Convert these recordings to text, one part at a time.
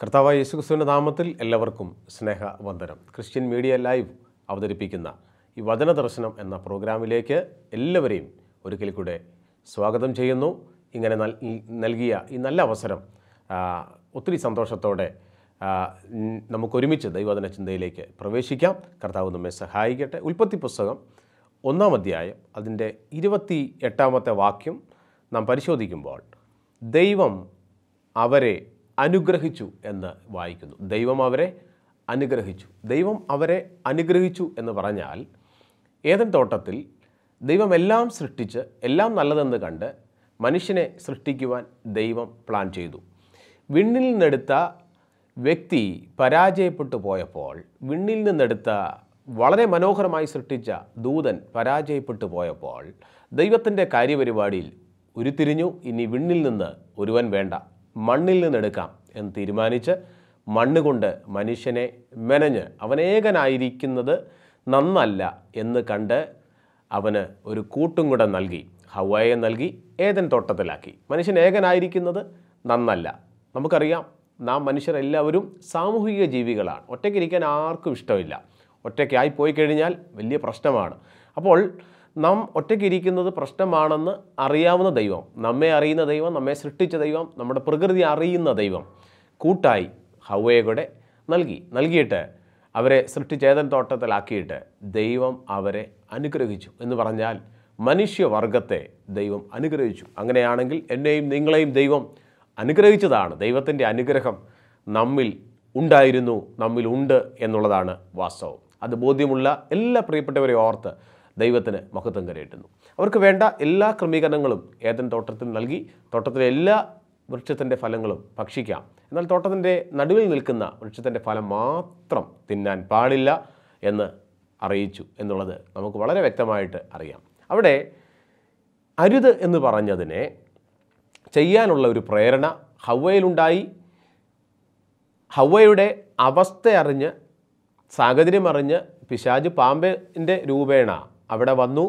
കർത്താവായ യേശുക്രിസ്തുവിൻ്റെ നാമത്തിൽ എല്ലാവർക്കും സ്നേഹവന്ദനം ക്രിസ്ത്യൻ മീഡിയ ലൈവ് അവതരിപ്പിക്കുന്ന ഈ വചന ദർശനം എന്ന പ്രോഗ്രാമിലേക്ക് എല്ലാവരെയും ഒരിക്കൽ കൂടെ സ്വാഗതം ചെയ്യുന്നു ഇങ്ങനെ നൽ ഈ നൽകിയ ഈ നല്ല അവസരം ആ, ഒത്തിരി സന്തോഷത്തോടെ ആ, ഉം, നമുക്കൊരുമിച്ച് ദൈവവചന ചിന്തയിലേക്ക് പ്രവേശിക്കാം കർത്താവ് നമ്മെ സഹായിക്കട്ടെ ഉൽപ്പത്തി പുസ്തകം ഒന്നാം അധ്യായം അതിൻ്റെ ഇരുപത്തി എട്ടാമത്തെ വാക്യം നാം പരിശോധിക്കുമ്പോൾ ദൈവം അവരെ അനുഗ്രഹിച്ചു എന്ന് വായിക്കുന്നു ദൈവം അവരെ അനുഗ്രഹിച്ചു ദൈവം അവരെ അനുഗ്രഹിച്ചു എന്ന് പറഞ്ഞാൽ ഏതൻ തോട്ടത്തിൽ ദൈവം എല്ലാം സൃഷ്ടിച്ച് എല്ലാം നല്ലതെന്ന് കണ്ട് മനുഷ്യനെ സൃഷ്ടിക്കുവാൻ ദൈവം പ്ലാൻ ചെയ്തു വിണ്ണിൽ നിന്നെടുത്ത വ്യക്തി പരാജയപ്പെട്ടു പോയപ്പോൾ വിണ്ണിൽ നിന്നെടുത്ത വളരെ മനോഹരമായി സൃഷ്ടിച്ച ദൂതൻ പരാജയപ്പെട്ടു പോയപ്പോൾ ദൈവത്തിൻ്റെ കാര്യപരിപാടിയിൽ ഉരുത്തിരിഞ്ഞു ഇനി വിണ്ണിൽ നിന്ന് ഒരുവൻ വേണ്ട മണ്ണിൽ നിന്നെടുക്കാം എന്ന് തീരുമാനിച്ച് മണ്ണ് കൊണ്ട് മനുഷ്യനെ മെനഞ്ഞ് അവനേകനായിരിക്കുന്നത് നന്നല്ല എന്ന് കണ്ട് അവന് ഒരു കൂട്ടും കൂടെ നൽകി ഹവായെ നൽകി ഏതൻ തോട്ടത്തിലാക്കി മനുഷ്യൻ ഏകനായിരിക്കുന്നത് നന്നല്ല നമുക്കറിയാം നാം മനുഷ്യരെല്ലാവരും സാമൂഹിക ജീവികളാണ് ഒറ്റയ്ക്കിരിക്കാൻ ആർക്കും ഇഷ്ടമില്ല ഒറ്റയ്ക്കായി പോയി കഴിഞ്ഞാൽ വലിയ പ്രശ്നമാണ് അപ്പോൾ നാം ഒറ്റയ്ക്കിരിക്കുന്നത് പ്രശ്നമാണെന്ന് അറിയാവുന്ന ദൈവം നമ്മെ അറിയുന്ന ദൈവം നമ്മെ സൃഷ്ടിച്ച ദൈവം നമ്മുടെ പ്രകൃതി അറിയുന്ന ദൈവം കൂട്ടായി ഹവയെ കൂടെ നൽകി നൽകിയിട്ട് അവരെ സൃഷ്ടിച്ചേതൻ തോട്ടത്തിലാക്കിയിട്ട് ദൈവം അവരെ അനുഗ്രഹിച്ചു എന്ന് പറഞ്ഞാൽ മനുഷ്യവർഗത്തെ ദൈവം അനുഗ്രഹിച്ചു അങ്ങനെയാണെങ്കിൽ എന്നെയും നിങ്ങളെയും ദൈവം അനുഗ്രഹിച്ചതാണ് ദൈവത്തിൻ്റെ അനുഗ്രഹം നമ്മിൽ ഉണ്ടായിരുന്നു നമ്മിൽ ഉണ്ട് എന്നുള്ളതാണ് വാസ്തവം അത് ബോധ്യമുള്ള എല്ലാ പ്രിയപ്പെട്ടവരെ ഓർത്ത് ദൈവത്തിന് മഹത്വം കരയിട്ടുന്നു അവർക്ക് വേണ്ട എല്ലാ ക്രമീകരണങ്ങളും ഏതൻ തോട്ടത്തിൽ നൽകി തോട്ടത്തിലെ എല്ലാ വൃക്ഷത്തിൻ്റെ ഫലങ്ങളും ഭക്ഷിക്കാം എന്നാൽ തോട്ടത്തിൻ്റെ നടുവിൽ നിൽക്കുന്ന വൃക്ഷത്തിൻ്റെ ഫലം മാത്രം തിന്നാൻ പാടില്ല എന്ന് അറിയിച്ചു എന്നുള്ളത് നമുക്ക് വളരെ വ്യക്തമായിട്ട് അറിയാം അവിടെ അരുത് എന്ന് പറഞ്ഞതിനെ ചെയ്യാനുള്ള ഒരു പ്രേരണ ഹവയിലുണ്ടായി ഹവയുടെ അവസ്ഥ അറിഞ്ഞ് സാഹചര്യം അറിഞ്ഞ് പിശാജ് പാമ്പിൻ്റെ രൂപേണ അവിടെ വന്നു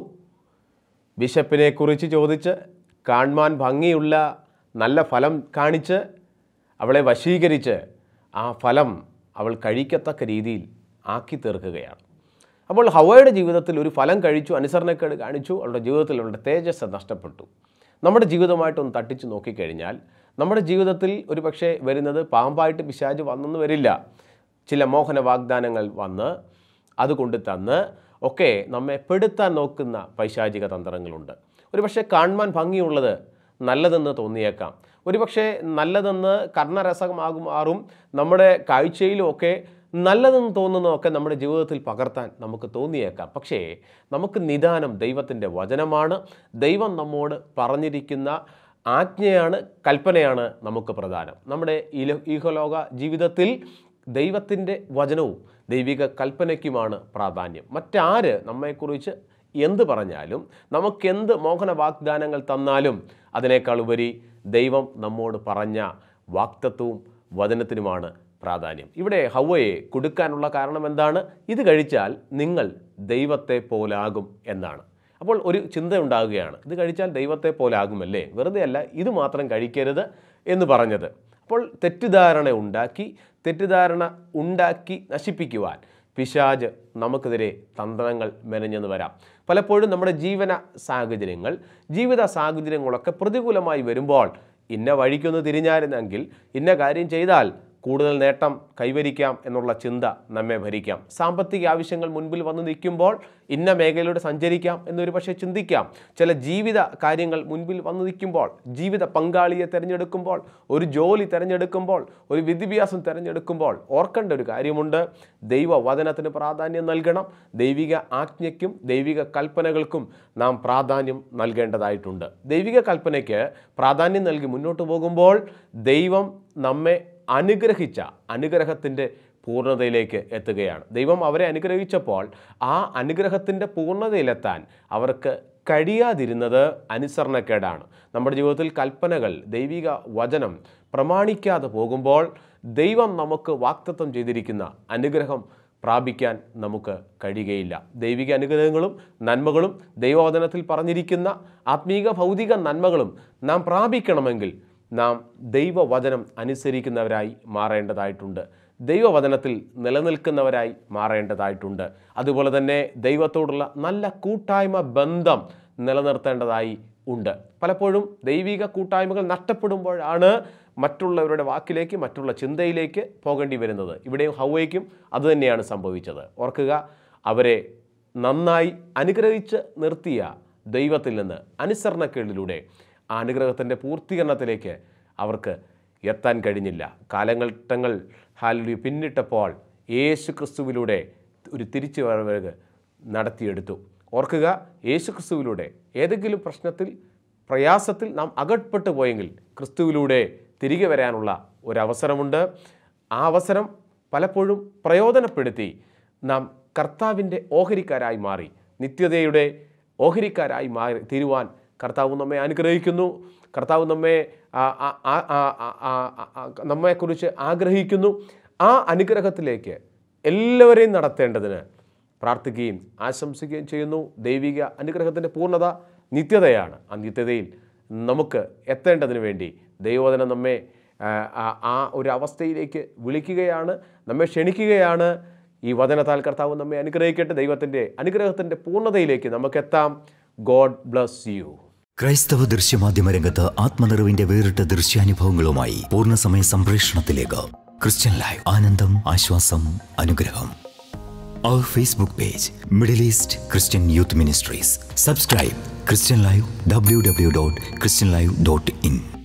ബിഷപ്പിനെക്കുറിച്ച് ചോദിച്ച് കാണുവാൻ ഭംഗിയുള്ള നല്ല ഫലം കാണിച്ച് അവളെ വശീകരിച്ച് ആ ഫലം അവൾ കഴിക്കത്തക്ക രീതിയിൽ ആക്കി തീർക്കുകയാണ് അപ്പോൾ ഹവയുടെ ജീവിതത്തിൽ ഒരു ഫലം കഴിച്ചു അനുസരണക്കേട് കാണിച്ചു അവളുടെ ജീവിതത്തിൽ അവളുടെ തേജസ് നഷ്ടപ്പെട്ടു നമ്മുടെ ജീവിതമായിട്ടൊന്ന് തട്ടിച്ച് നോക്കിക്കഴിഞ്ഞാൽ നമ്മുടെ ജീവിതത്തിൽ ഒരു പക്ഷേ വരുന്നത് പാമ്പായിട്ട് പിശാജ് വന്നെന്ന് വരില്ല ചില മോഹന വാഗ്ദാനങ്ങൾ വന്ന് അതുകൊണ്ട് തന്ന് ഒക്കെ നമ്മെ പെടുത്താൻ നോക്കുന്ന പൈശാചിക തന്ത്രങ്ങളുണ്ട് ഒരുപക്ഷെ കാണുവാൻ ഭംഗിയുള്ളത് നല്ലതെന്ന് തോന്നിയേക്കാം ഒരുപക്ഷെ നല്ലതെന്ന് കർണരസമാകും മാറും നമ്മുടെ കാഴ്ചയിലും ഒക്കെ നല്ലതെന്ന് തോന്നുന്നതൊക്കെ നമ്മുടെ ജീവിതത്തിൽ പകർത്താൻ നമുക്ക് തോന്നിയേക്കാം പക്ഷേ നമുക്ക് നിദാനം ദൈവത്തിൻ്റെ വചനമാണ് ദൈവം നമ്മോട് പറഞ്ഞിരിക്കുന്ന ആജ്ഞയാണ് കൽപ്പനയാണ് നമുക്ക് പ്രധാനം നമ്മുടെ ഇല- ഈഹലോക ജീവിതത്തിൽ ദൈവത്തിൻ്റെ വചനവും ദൈവിക കൽപ്പനയ്ക്കുമാണ് പ്രാധാന്യം മറ്റാര് നമ്മെക്കുറിച്ച് എന്ത് പറഞ്ഞാലും നമുക്കെന്ത് മോഹന വാഗ്ദാനങ്ങൾ തന്നാലും അതിനേക്കാൾ ഉപരി ദൈവം നമ്മോട് പറഞ്ഞ വാക്തത്വവും വചനത്തിനുമാണ് പ്രാധാന്യം ഇവിടെ ഹവയെ കൊടുക്കാനുള്ള കാരണം എന്താണ് ഇത് കഴിച്ചാൽ നിങ്ങൾ ദൈവത്തെ പോലാകും എന്നാണ് അപ്പോൾ ഒരു ചിന്ത ഉണ്ടാകുകയാണ് ഇത് കഴിച്ചാൽ ദൈവത്തെ പോലാകുമല്ലേ വെറുതെ അല്ല ഇത് മാത്രം കഴിക്കരുത് എന്ന് പറഞ്ഞത് അപ്പോൾ തെറ്റിദ്ധാരണ ഉണ്ടാക്കി തെറ്റിദ്ധാരണ ഉണ്ടാക്കി നശിപ്പിക്കുവാൻ പിശാജ് നമുക്കെതിരെ തന്ത്രങ്ങൾ മെനഞ്ഞെന്ന് വരാം പലപ്പോഴും നമ്മുടെ ജീവന സാഹചര്യങ്ങൾ ജീവിത സാഹചര്യങ്ങളൊക്കെ പ്രതികൂലമായി വരുമ്പോൾ ഇന്ന വഴിക്കൊന്ന് തിരിഞ്ഞായിരുന്നെങ്കിൽ ഇന്ന കാര്യം ചെയ്താൽ കൂടുതൽ നേട്ടം കൈവരിക്കാം എന്നുള്ള ചിന്ത നമ്മെ ഭരിക്കാം സാമ്പത്തിക ആവശ്യങ്ങൾ മുൻപിൽ വന്ന് നിൽക്കുമ്പോൾ ഇന്ന മേഖലയിലൂടെ സഞ്ചരിക്കാം എന്നൊരു പക്ഷേ ചിന്തിക്കാം ചില ജീവിത കാര്യങ്ങൾ മുൻപിൽ വന്ന് നിൽക്കുമ്പോൾ ജീവിത പങ്കാളിയെ തിരഞ്ഞെടുക്കുമ്പോൾ ഒരു ജോലി തിരഞ്ഞെടുക്കുമ്പോൾ ഒരു വിദ്യാഭ്യാസം തിരഞ്ഞെടുക്കുമ്പോൾ ഓർക്കേണ്ട ഒരു കാര്യമുണ്ട് ദൈവ വചനത്തിന് പ്രാധാന്യം നൽകണം ദൈവിക ആജ്ഞയ്ക്കും ദൈവിക കൽപ്പനകൾക്കും നാം പ്രാധാന്യം നൽകേണ്ടതായിട്ടുണ്ട് ദൈവിക കൽപ്പനയ്ക്ക് പ്രാധാന്യം നൽകി മുന്നോട്ട് പോകുമ്പോൾ ദൈവം നമ്മെ അനുഗ്രഹിച്ച അനുഗ്രഹത്തിൻ്റെ പൂർണ്ണതയിലേക്ക് എത്തുകയാണ് ദൈവം അവരെ അനുഗ്രഹിച്ചപ്പോൾ ആ അനുഗ്രഹത്തിൻ്റെ പൂർണ്ണതയിലെത്താൻ അവർക്ക് കഴിയാതിരുന്നത് അനുസരണക്കേടാണ് നമ്മുടെ ജീവിതത്തിൽ കൽപ്പനകൾ ദൈവിക വചനം പ്രമാണിക്കാതെ പോകുമ്പോൾ ദൈവം നമുക്ക് വാക്തത്വം ചെയ്തിരിക്കുന്ന അനുഗ്രഹം പ്രാപിക്കാൻ നമുക്ക് കഴിയുകയില്ല ദൈവിക അനുഗ്രഹങ്ങളും നന്മകളും ദൈവവചനത്തിൽ പറഞ്ഞിരിക്കുന്ന ആത്മീക ഭൗതിക നന്മകളും നാം പ്രാപിക്കണമെങ്കിൽ നാം ദൈവവചനം അനുസരിക്കുന്നവരായി മാറേണ്ടതായിട്ടുണ്ട് ദൈവവചനത്തിൽ നിലനിൽക്കുന്നവരായി മാറേണ്ടതായിട്ടുണ്ട് അതുപോലെ തന്നെ ദൈവത്തോടുള്ള നല്ല കൂട്ടായ്മ ബന്ധം നിലനിർത്തേണ്ടതായി ഉണ്ട് പലപ്പോഴും ദൈവിക കൂട്ടായ്മകൾ നഷ്ടപ്പെടുമ്പോഴാണ് മറ്റുള്ളവരുടെ വാക്കിലേക്ക് മറ്റുള്ള ചിന്തയിലേക്ക് പോകേണ്ടി വരുന്നത് ഇവിടെയും ഹൗവയ്ക്കും അതുതന്നെയാണ് സംഭവിച്ചത് ഓർക്കുക അവരെ നന്നായി അനുഗ്രഹിച്ച് നിർത്തിയ ദൈവത്തിൽ നിന്ന് അനുസരണക്കേടിലൂടെ ആ അനുഗ്രഹത്തിൻ്റെ പൂർത്തീകരണത്തിലേക്ക് അവർക്ക് എത്താൻ കഴിഞ്ഞില്ല കാലഘട്ടങ്ങൾ ഹാലി പിന്നിട്ടപ്പോൾ യേശു ക്രിസ്തുവിലൂടെ ഒരു തിരിച്ചു വരവ് നടത്തിയെടുത്തു ഓർക്കുക യേശു ക്രിസ്തുവിലൂടെ ഏതെങ്കിലും പ്രശ്നത്തിൽ പ്രയാസത്തിൽ നാം അകപ്പെട്ടു പോയെങ്കിൽ ക്രിസ്തുവിലൂടെ തിരികെ വരാനുള്ള ഒരവസരമുണ്ട് ആ അവസരം പലപ്പോഴും പ്രയോജനപ്പെടുത്തി നാം കർത്താവിൻ്റെ ഓഹരിക്കാരായി മാറി നിത്യതയുടെ ഓഹരിക്കാരായി മാറി തീരുവാൻ കർത്താവ് നമ്മെ അനുഗ്രഹിക്കുന്നു കർത്താവ് നമ്മെ ആ, ആ, ആ, ആ, ആ, ആ, ആ, നമ്മെക്കുറിച്ച് ആഗ്രഹിക്കുന്നു ആ അനുഗ്രഹത്തിലേക്ക് എല്ലാവരെയും നടത്തേണ്ടതിന് പ്രാർത്ഥിക്കുകയും ആശംസിക്കുകയും ചെയ്യുന്നു ദൈവിക അനുഗ്രഹത്തിൻ്റെ പൂർണ്ണത നിത്യതയാണ് ആ നിത്യതയിൽ നമുക്ക് എത്തേണ്ടതിന് വേണ്ടി ദൈവവചനം നമ്മെ ആ, ആ, ആ ഒരു അവസ്ഥയിലേക്ക് വിളിക്കുകയാണ് നമ്മെ ക്ഷണിക്കുകയാണ് ഈ വചനത്താൽ കർത്താവ് നമ്മെ അനുഗ്രഹിക്കട്ടെ ദൈവത്തിൻ്റെ അനുഗ്രഹത്തിൻ്റെ പൂർണ്ണതയിലേക്ക് നമുക്കെത്താം ഗോഡ് ബ്ലസ് യു ക്രൈസ്തവ ദൃശ്യമാധ്യമ രംഗത്ത് ആത്മനിറവിന്റെ വേറിട്ട ദൃശ്യാനുഭവങ്ങളുമായി പൂർണ്ണസമയ സംപ്രേഷണത്തിലേക്ക് ക്രിസ്ത്യൻ ലൈവ് ആനന്ദം ആശ്വാസം അനുഗ്രഹം അവർ Facebook page Middle East Christian youth ministries subscribe Christian live W W dot Christian live dot in